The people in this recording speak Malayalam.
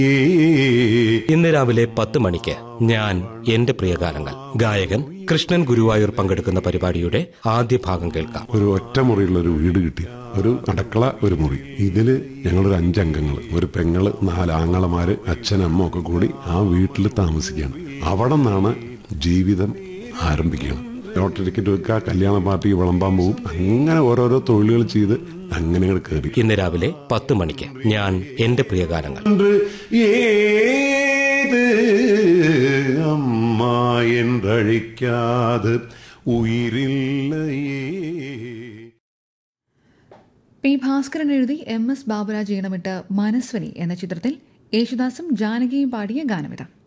ഇന്ന് രാവിലെ പത്ത് മണിക്ക് ഞാൻ എന്റെ പ്രിയഗാനങ്ങൾ ഗായകൻ കൃഷ്ണൻ ഗുരുവായൂർ പങ്കെടുക്കുന്ന പരിപാടിയുടെ ആദ്യ ഭാഗം കേൾക്കാം ഒരു ഒറ്റമുറിയുള്ള ഒരു വീട് കിട്ടി ഒരു അടുക്കള ഒരു മുറി ഇതില് ഞങ്ങളൊരു അഞ്ചംഗങ്ങൾ ഒരു പെങ്ങള് നാല് ആങ്ങളമാര് അച്ഛനമ്മ ഒക്കെ കൂടി ആ വീട്ടിൽ താമസിക്കുകയാണ് അവിടെ നിന്നാണ് ജീവിതം ആരംഭിക്കുന്നത് ലോട്ടറി ടിക്കറ്റ് വെക്കുക കല്യാണ പാർട്ടിക്ക് വിളമ്പാൻ പോകും അങ്ങനെ ഓരോരോ തൊഴിലുകൾ ചെയ്ത് അങ്ങനെ അങ്ങോട്ട് കയറി ഇന്ന് രാവിലെ പത്ത് മണിക്ക് ഞാൻ എന്റെ പ്രിയഗാനങ്ങൾ ഏത് അമ്മ என்றழைக்காது ഉയിരില്ലയേ പി ഭാസ്കരൻ എഴുതി എം എസ് ബാബുരാജ് ഈണമിട്ട് മനസ്വനി എന്ന ചിത്രത്തിൽ യേശുദാസും ജാനകിയും പാടിയ ഗാനമിതാം